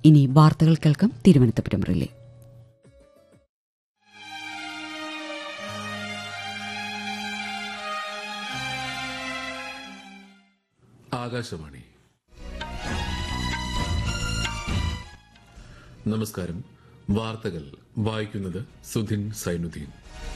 ഇനി വാർത്തകൾ കേൾക്കാം തിരുവനന്തപുരം റിലേ ആകാശവാണി നമസ്കാരം വാർത്തകൾ വായിക്കുന്നത് സുധിൻ സൈനുദ്ദീൻ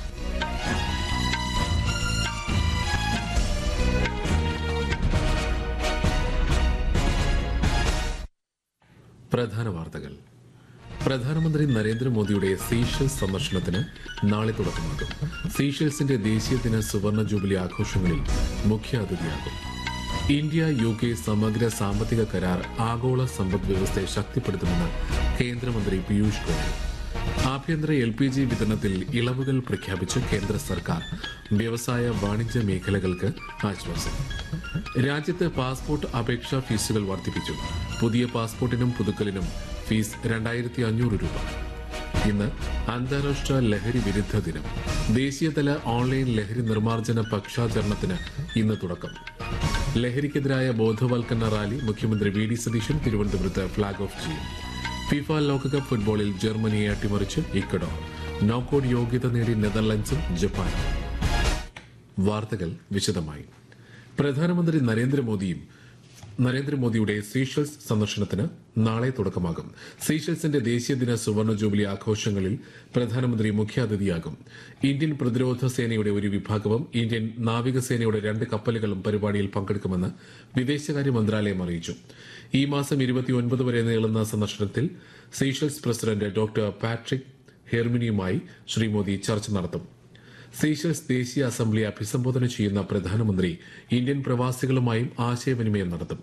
പ്രധാന വാർത്തകൾ പ്രധാനമന്ത്രി നരേന്ദ്രമോദിയുടെ സീഷൽസ് സന്ദർശനത്തിന് നാളെ തുടക്കമാകും സീഷൽസിന്റെ ദേശീയ ദിന സുവർണ ജൂബിലി ആഘോഷങ്ങളിൽ മുഖ്യാതിഥിയാകും ഇന്ത്യ യു കെ സമഗ്ര സാമ്പത്തിക കരാർ ആഗോള സമ്പദ് വ്യവസ്ഥയെ ശക്തിപ്പെടുത്തുമെന്ന് കേന്ദ്രമന്ത്രി പീയൂഷ് ഗോയൽ ആഭ്യന്തര എൽ പി ജി വിതരണത്തിൽ ഇളവുകൾ പ്രഖ്യാപിച്ച് കേന്ദ്ര സർക്കാർ വ്യവസായ വാണിജ്യ മേഖലകൾക്ക് ആശ്വാസം രാജ്യത്ത് പാസ്പോർട്ട് അപേക്ഷാ ഫീസുകൾ വർദ്ധിപ്പിച്ചു പുതിയ പാസ്പോർട്ടിനും പുതുക്കലിനും ഫീസ് രണ്ടായിരത്തി അഞ്ഞൂറ് രൂപ ഇന്ന് അന്താരാഷ്ട്ര ലഹരി വിരുദ്ധ ദിനം ദേശീയതല ഓൺലൈൻ ലഹരി നിർമ്മാർജ്ജന പക്ഷാചരണത്തിന് ഇന്ന് തുടക്കം ലഹരിക്കെതിരായ ബോധവൽക്കരണ റാലി മുഖ്യമന്ത്രി വി ഡി സതീശൻ തിരുവനന്തപുരത്ത് ഫ്ളാഗ് ഓഫ് ചെയ്യും ഫിഫ ലോകകപ്പ് ഫുട്ബോളിൽ ജർമ്മനിയെ അട്ടിമറിച്ച് ഇക്കഡോർ നോക്കൌട്ട് യോഗ്യത നേടി നെതർലൻഡ്സും ജപ്പാനും വാർത്തകൾ വിശദമായി പ്രധാനമന്ത്രി നരേന്ദ്രമോദിയും നരേന്ദ്രമോദിയുടെ സീഷൽസ് സന്ദർശനത്തിന് നാളെ തുടക്കമാകും സീഷൽസിന്റെ ദേശീയ ദിന സുവർണ ജൂബിലി ആഘോഷങ്ങളിൽ പ്രധാനമന്ത്രി മുഖ്യാതിഥിയാകും ഇന്ത്യൻ പ്രതിരോധ സേനയുടെ ഒരു വിഭാഗവും ഇന്ത്യൻ നാവികസേനയുടെ രണ്ട് കപ്പലുകളും പരിപാടിയിൽ പങ്കെടുക്കുമെന്ന് വിദേശകാര്യ മന്ത്രാലയം അറിയിച്ചു ഈ മാസം ഇരുപത്തിയൊൻപത് വരെ നീളുന്ന സന്ദർശനത്തിൽ സീഷൽസ് പ്രസിഡന്റ് ഡോക്ടർ പാട്രിക് ഹെർമിനിയുമായി ശ്രീ മോദി ചർച്ച നടത്തും സീഷൽസ് ദേശീയ അസംബ്ലി അഭിസംബോധന ചെയ്യുന്ന പ്രധാനമന്ത്രി ഇന്ത്യൻ പ്രവാസികളുമായും ആശയവിനിമയം നടത്തും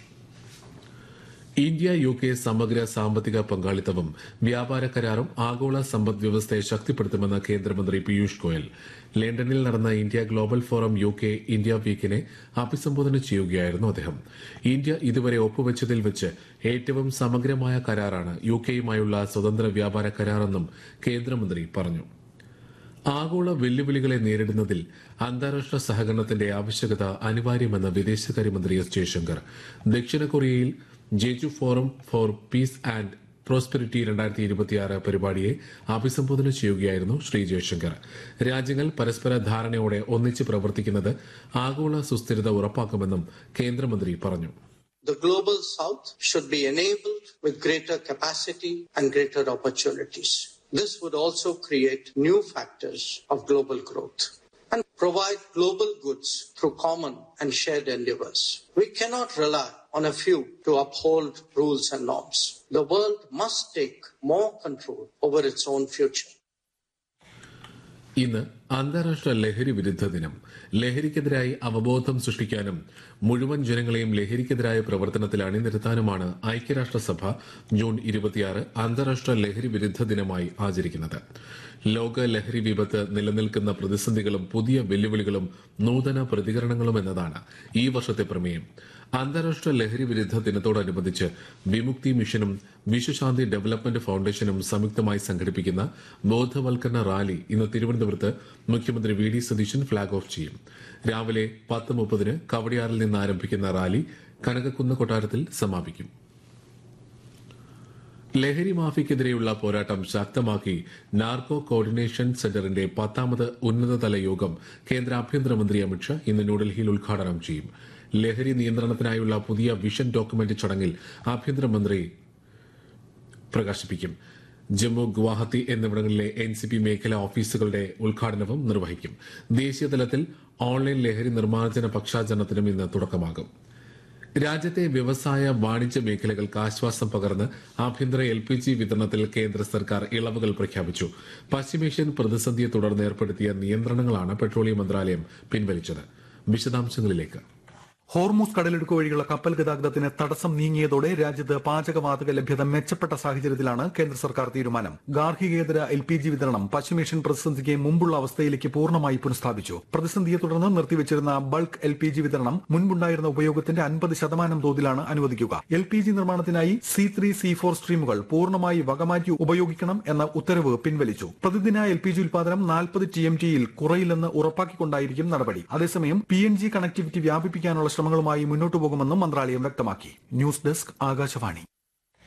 ഇന്ത്യ യു കെ സമഗ്ര സാമ്പത്തിക പങ്കാളിത്തവും വ്യാപാര കരാറും ആഗോള സമ്പദ് വ്യവസ്ഥയെ ശക്തിപ്പെടുത്തുമെന്ന് കേന്ദ്രമന്ത്രി പീയൂഷ് ഗോയൽ ലണ്ടനിൽ നടന്ന India global forum U K India വീക്കിനെ അഭിസംബോധന ചെയ്യുകയായിരുന്നു അദ്ദേഹം ഇന്ത്യ ഇതുവരെ ഒപ്പുവെച്ചതിൽ വെച്ച് ഏറ്റവും സമഗ്രമായ കരാറാണ് യു കെയുമായുള്ള സ്വതന്ത്ര വ്യാപാര കരാറെന്നും കേന്ദ്രമന്ത്രി പറഞ്ഞു ആഗോള വെല്ലുവിളികളെ നേരിടുന്നതിൽ അന്താരാഷ്ട്ര സഹകരണത്തിന്റെ ആവശ്യകത അനിവാര്യമെന്ന് വിദേശകാര്യമന്ത്രി എസ് ജയശങ്കർ ദക്ഷിണ കൊറിയയിൽ Jeju forum for peace and prosperity രണ്ടായിരത്തി ഇരുപത്തിയാറ് പരിപാടിയെ അഭിസംബോധന ചെയ്യുകയായിരുന്നു ശ്രീ ജയശങ്കർ രാജ്യങ്ങൾ പരസ്പര ധാരണയോടെ ഒന്നിച്ച് പ്രവർത്തിക്കുന്നത് ആഗോള സുസ്ഥിരത ഉറപ്പാക്കുമെന്നും കേന്ദ്രമന്ത്രി പറഞ്ഞു The global south should be enabled with greater capacity and greater opportunities. This would also create new factors of global growth and provide global goods through common and shared endeavors. We cannot rely on a few to uphold rules and norms. The world must take more control over its own future. ഇന്ന് അന്താരാഷ്ട്ര ലഹരി വിരുദ്ധ ദിനം ലഹരിക്കെതിരായി അവബോധം സൃഷ്ടിക്കാനും മുഴുവൻ ജനങ്ങളെയും ലഹരിക്കെതിരായ പ്രവർത്തനത്തിൽ അണിനിരത്താനുമാണ് ഐക്യരാഷ്ട്രസഭ ജൂൺ ഇരുപത്തിയാറ് അന്താരാഷ്ട്ര ലഹരി വിരുദ്ധ ദിനമായി ആചരിക്കുന്നത് ലോക ലഹരി വിപത്ത് നിലനിൽക്കുന്ന പ്രതിസന്ധികളും പുതിയ വെല്ലുവിളികളും നൂതന പ്രതികരണങ്ങളും എന്നതാണ് ഈ വർഷത്തെ പ്രമേയം അന്താരാഷ്ട്ര ലഹരി വിരുദ്ധ ദിനത്തോടനുബന്ധിച്ച് വിമുക്തി മിഷനും വിശ്വശാന്തി ഡെവലപ്മെന്റ് ഫൌണ്ടേഷനും സംയുക്തമായി സംഘടിപ്പിക്കുന്ന ബോധവൽക്കരണ റാലി ഇന്ന് തിരുവനന്തപുരത്ത് മുഖ്യമന്ത്രി V D Satheesan flag off ചെയ്യും രാവിലെ പത്ത് മുപ്പതിന് കവടിയാറിൽ നിന്ന് ആരംഭിക്കുന്ന റാലി കനകക്കുന്ന് കൊട്ടാരത്തിൽ സമാപിക്കും ലഹരി മാഫിയക്കെതിരെയുള്ള പോരാട്ടം ശക്തമാക്കി നാർക്കോ കോർഡിനേഷൻ സെന്ററിന്റെ പത്താമത് ഉന്നതതല യോഗം കേന്ദ്ര ആഭ്യന്തരമന്ത്രി അമിത്ഷാ ഇന്ന് ന്യൂഡൽഹിയിൽ ഉദ്ഘാടനം ചെയ്യും ലഹരി നിയന്ത്രണത്തിനായുള്ള പുതിയ വിഷൻ ഡോക്യുമെന്റ് ചടങ്ങിൽ ആഭ്യന്തരമന്ത്രി പ്രകാശിപ്പിക്കും ജമ്മു ഗുവാഹത്തി എന്നിവിടങ്ങളിലെ എൻ സി പി മേഖലാ ഓഫീസുകളുടെ ഉദ്ഘാടനവും നിർവഹിക്കും ദേശീയതലത്തിൽ ഓൺലൈൻ ലഹരി നിർമ്മാർജ്ജന പക്ഷാചരണത്തിനും ഇന്ന് തുടക്കമാകും രാജ്യത്തെ വ്യവസായ വാണിജ്യ മേഖലകൾക്ക് ആശ്വാസം പകർന്ന് ആഭ്യന്തര എൽ പി ജി വിതരണത്തിൽ കേന്ദ്ര സർക്കാർ ഇളവുകൾ പ്രഖ്യാപിച്ചു പശ്ചിമേഷ്യൻ പ്രതിസന്ധിയെ തുടർന്ന് ഏർപ്പെടുത്തിയ നിയന്ത്രണങ്ങളാണ് പെട്രോളിയം മന്ത്രാലയം പിൻവലിച്ചത് വിശദാംശങ്ങളിലേക്ക് ഹോർമൂസ് കടലിടുക്ക് വഴിയുള്ള കപ്പൽ ഗതാഗതത്തിന് തടസ്സം നീങ്ങിയതോടെ രാജ്യത്ത് പാചകവാതക ലഭ്യത മെച്ചപ്പെട്ട സാഹചര്യത്തിലാണ് കേന്ദ്ര സർക്കാർ തീരുമാനം ഗാർഹികേതര എൽ പി ജി വിതരണം പശ്ചിമേഷ്യൻ പ്രതിസന്ധിക്ക് മുമ്പുള്ള അവസ്ഥയിലേക്ക് പൂർണ്ണമായി പുനഃസ്ഥാപിച്ചു പ്രതിസന്ധിയെ തുടർന്ന് നിർത്തിവച്ചിരുന്ന ബൾക്ക് എൽ പി ജി വിതരണം മുൻപുണ്ടായിരുന്ന ഉപയോഗത്തിന്റെ അൻപത് ശതമാനം തോതിലാണ് അനുവദിക്കുക എൽ പി ജി നിർമ്മാണത്തിനായി സി ത്രീ സി ഫോർ സ്ട്രീമുകൾ പൂർണ്ണമായി വകമാറ്റി ഉപയോഗിക്കണം എന്ന ഉത്തരവ് പിൻവലിച്ചു പ്രതിദിന എൽ പി ജി ഉൽപാദനം നാൽപ്പത് ടി എം ടിയിൽ കുറയില്ലെന്ന് ഉറപ്പാക്കിക്കൊണ്ടായിരിക്കും നടപടി അതേസമയം പി എൻ ജി കണക്ടിവിറ്റി വ്യാപിപ്പിക്കാനുള്ള ശ്രമങ്ങളുമായി മുന്നോട്ടു പോകുമെന്നും മന്ത്രാലയം വ്യക്തമാക്കി ന്യൂസ് ഡെസ്ക് ആകാശവാണി